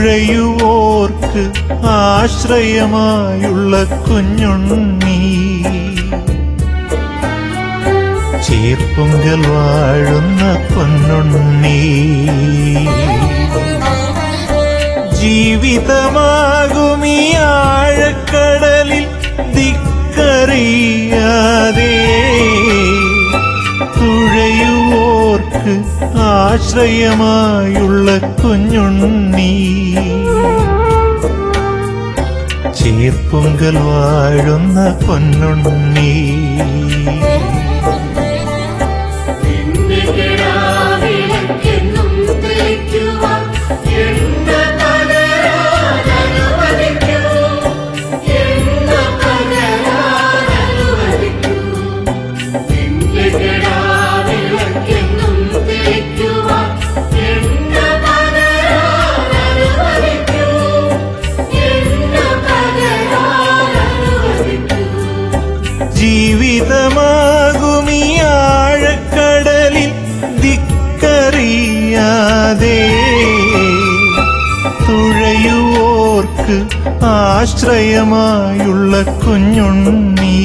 തുഴയുവോർക്ക് ആശ്രയമായുള്ള കുഞ്ഞുണ്ണി ചീർപ്പുങ്കൽ വാഴുന്ന പൊന്നുണ്ണി ജീവിതമാകുമീ ആഴക്കടലിൽ ദിക്കറിയാതെ തുഴയുവോർക്ക് ആശ്രയമായുള്ള കുഞ്ഞുണ്ണി ചീർപ്പുങ്കൽ വാഴുന്ന പൊന്നുണ്ണി നിന്റെ കിടാവിളക്കെന്നും തെളിക്കുവാൻ എണ്ണ പകരാൻ അനുവദിക്കൂ. എണ്ണ പകരാൻ അനുവദിക്കൂ. നിന്റെ കിടാവിളക്കെന്നും തെളിക്കുവാൻ എണ്ണ പകരാൻ അനുവദിക്കൂ. എണ്ണ പകരാൻ അനുവദിക്കൂ. ജീവിതമാകുമീ ആഴക്കടലിൽ ദിക്കറിയാതെ തുഴയുവോർക്ക് ആശ്രയമായുള്ള കുഞ്ഞുണ്ണി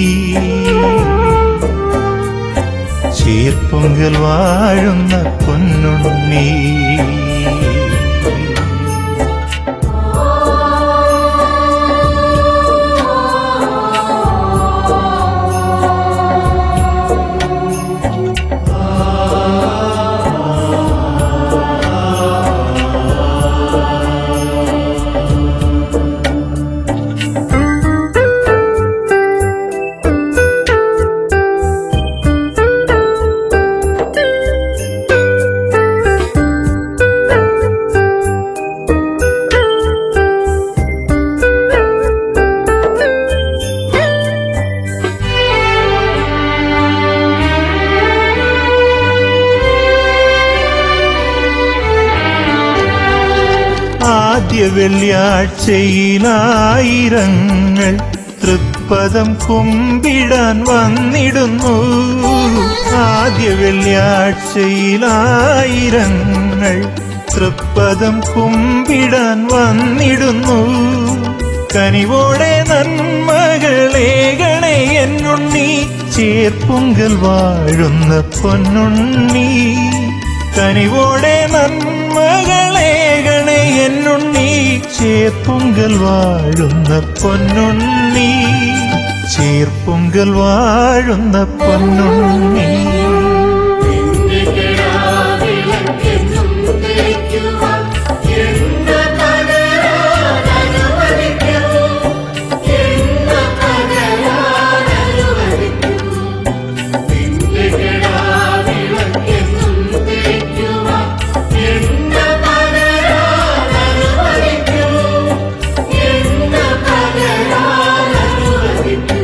ചീർപ്പൊങ്കൽ വാഴുന്ന പൊന്നുണ്ണി ആദ്യ വെള്ളിയാഴ്ചയിലായിരങ്ങൾ തൃപ്പദം കുമ്പിടാൻ വന്നിടുന്നു ആദ്യ വെള്ളിയാഴ്ചയിലായിരങ്ങൾ തൃപ്പദം കുമ്പിടാൻ വന്നിടുന്നു കനിവോടെ നന്മകളേകളെ എന്നുണ്ണി ചേർപ്പുങ്കൽ വാഴുന്ന പൊന്നുണ്ണി കനിവോടെ നന്മകളേകളെ എന്നുണ്ണി ചേർപ്പുങ്കൽ വാഴുന്ന പൊന്നുണ്ണി ചേർപ്പുങ്കൽ വാഴുന്ന പൊന്നുണ്ണി നിന്റെ കിടാവിളക്കെന്നും തെളിക്കുവാൻ എണ്ണ പകരാൻ അനുവദിക്കൂ. എണ്ണ പകരാൻ അനുവദിക്കൂ. നിന്റെ കിടാവിളക്കെന്നും തെളിക്കുവാൻ എണ്ണ പകരാൻ അനുവദിക്കൂ. എണ്ണ പകരാൻ അനുവദിക്കൂ.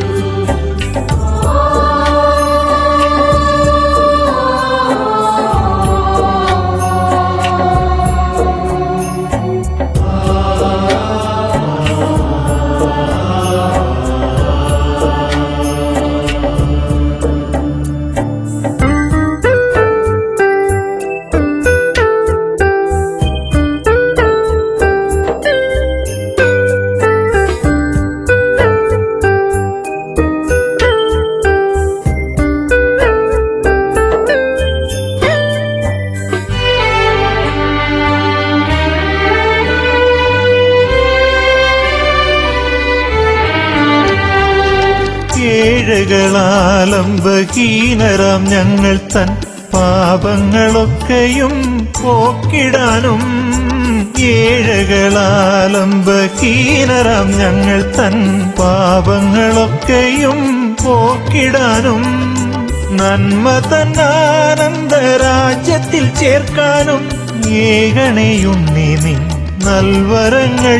ഏഴകളാലംബഹീനരാം ഞങ്ങൾ തൻ പാപങ്ങളൊക്കെയും പോക്കിടാനും ഏഴകളാലംബഹീനരാം ഞങ്ങൾ തൻ പാപങ്ങളൊക്കെയും പോക്കിടാനും നന്മ തന്നാനന്ദരാജ്യത്തിൽ ചേർക്കാനും ഏകണയുണ്ണി നിൻ നൽവരങ്ങൾ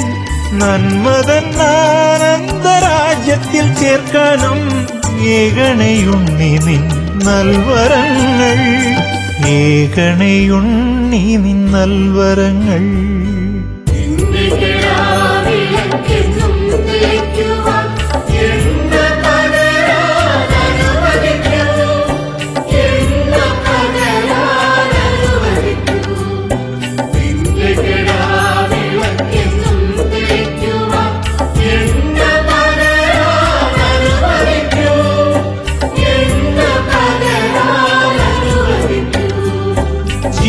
നന്മതന്നാനന്ദരാജ്യത്തിൽ ചേർക്കാനും ഏകണയുണ്ണി നിൻ നൽവരങ്ങൾ ഏകണയുണ്ണി നിൻ നൽവരങ്ങൾ നിന്റെ കിടാവിളക്കെന്നും തെളിക്കുവാൻ എണ്ണ പകരാൻ അനുവദിക്കൂ. എണ്ണ പകരാൻ അനുവദിക്കൂ. നിന്റെ കിടാവിളക്കെന്നും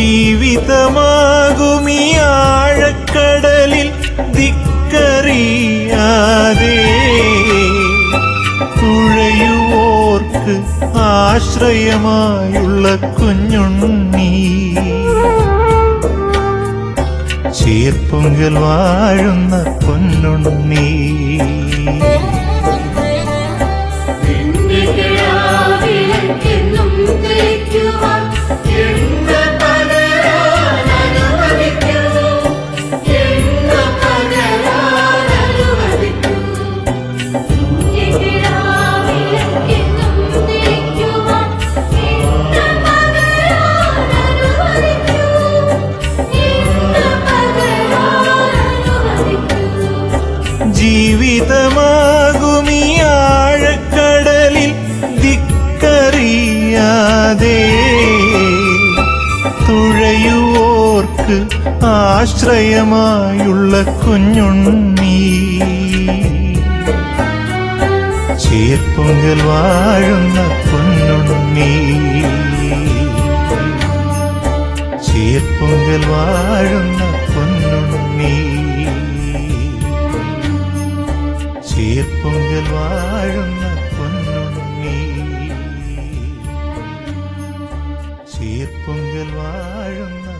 ജീവിതമാകുമീ ആഴക്കടലിൽ ദിക്കറിയാതെ തുഴയുവോർക്ക് ആശ്രയമായുള്ള കുഞ്ഞുണ്ണി ചീർപ്പൊങ്കൽ വാഴുന്ന പൊന്നുണ്ണി നിന്റെ കിടാവിളക്കെന്നും തെളിക്കുവാൻ എണ്ണ പകരാൻ അനുവദിക്കൂ. എണ്ണ പകരാൻ അനുവദിക്കൂ. നിന്റെ കിടാവിളക്കെന്നും തെളിക്കുവാൻ എണ്ണ പകരാൻ അനുവദിക്കൂ. എണ്ണ പകരാൻ അനുവദിക്കൂ. ജീവിതമാകുമീ ആഴക്കടലിൽ ദിക്കറിയാതെ തുഴയുവോർക്ക് ആശ്രയമായുള്ള കുഞ്ഞുണ്ണി ചീർപ്പൊങ്കൽ വാഴുന്ന പൊന്നുണ്ണി ചീർപ്പൊങ്കൽ വാഴുന്ന പൊന്നുണ്ണി ചീർപ്പൊങ്കൽ വാഴുന്ന പൊന്നുണ്ണി ചീർപ്പൊങ്കൽ വാഴുന്ന